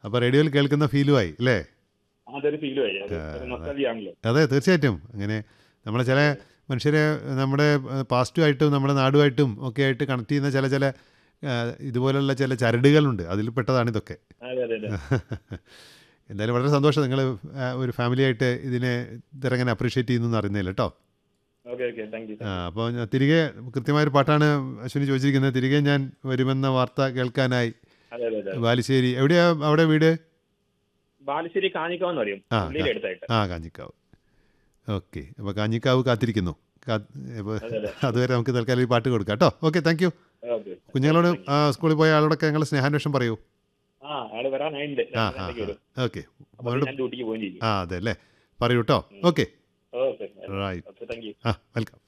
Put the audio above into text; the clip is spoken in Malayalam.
അപ്പോൾ റേഡിയോയിൽ കേൾക്കുന്ന ഫീലുമായി അല്ലേ അതൊരു ഫീലും ആയി അത് നൊസ്റ്റാൾജിയാണല്ലോ അതെ തീർച്ചയായിട്ടും അങ്ങനെ നമ്മളെ ചില മനുഷ്യരെ നമ്മുടെ പാസ്റ്റുമായിട്ടും നമ്മുടെ നാടുമായിട്ടും ഒക്കെ ആയിട്ട് കണക്ട് ചെയ്യുന്ന ചില ചില ആ, ഇതുപോലുള്ള ചില ചരടുകളുണ്ട് അതിൽ പെട്ടതാണ് ഇതൊക്കെ അതെ അതെ അതെ എന്തായാലും വളരെ സന്തോഷം നിങ്ങൾ ഒരു ഫാമിലി ആയിട്ട് ഇതിനെ ഇത്രങ്ങനെ അപ്രീഷിയേറ്റ് ചെയ്യുന്നു എന്ന് അറിയുന്നില്ല കേട്ടോ ഓക്കെ ഓക്കെ താങ്ക് യു ആ, അപ്പോൾ ഞാൻ തിരികെ കൃത്യമായൊരു പാട്ടാണ് അശ്വിനി ചോദിച്ചിരിക്കുന്നത് തിരികെ ഞാൻ വരുമെന്ന വാർത്ത കേൾക്കാനായി അതെ അതെ അതെ ബാലുശ്ശേരി എവിടെയാ അവിടെ വീട് ബാലുശ്ശേരി കാഞ്ഞിക്കാവെന്ന് പറയും ആ, പുള്ളിയുടെ അടുത്തായിട്ട് ആ കാഞ്ഞിക്കാവ് ഓക്കെ അപ്പോൾ കാഞ്ഞിക്കാവ് കാത്തിരിക്കുന്നു കാ- അപ്പോൾ അതെ അതെ അതുവരെ നമുക്ക് തൽക്കാലം ഈ പാട്ട് കൊടുക്കാം കേട്ടോ ഓക്കെ താങ്ക് യു ഓക്കെ കുഞ്ഞുങ്ങളോട് ആ, സ്കൂളിൽ പോയ ആളോടൊക്കെ ഞങ്ങൾ സ്നേഹാന്വേഷണം പറയൂ ആ അയാള് വരാനായിട്ടുണ്ട് ആ രണ്ടു ആ മണിക്ക് വരും ഓക്കെ അപ്പൊ ഞാൻ ഡ്യൂട്ടിക്ക് പോവുകയും ചെയ്യും ആ അതെ അല്ലേ പറയൂ കേട്ടോ okay okay right okay thank you ആ വെൽക്കം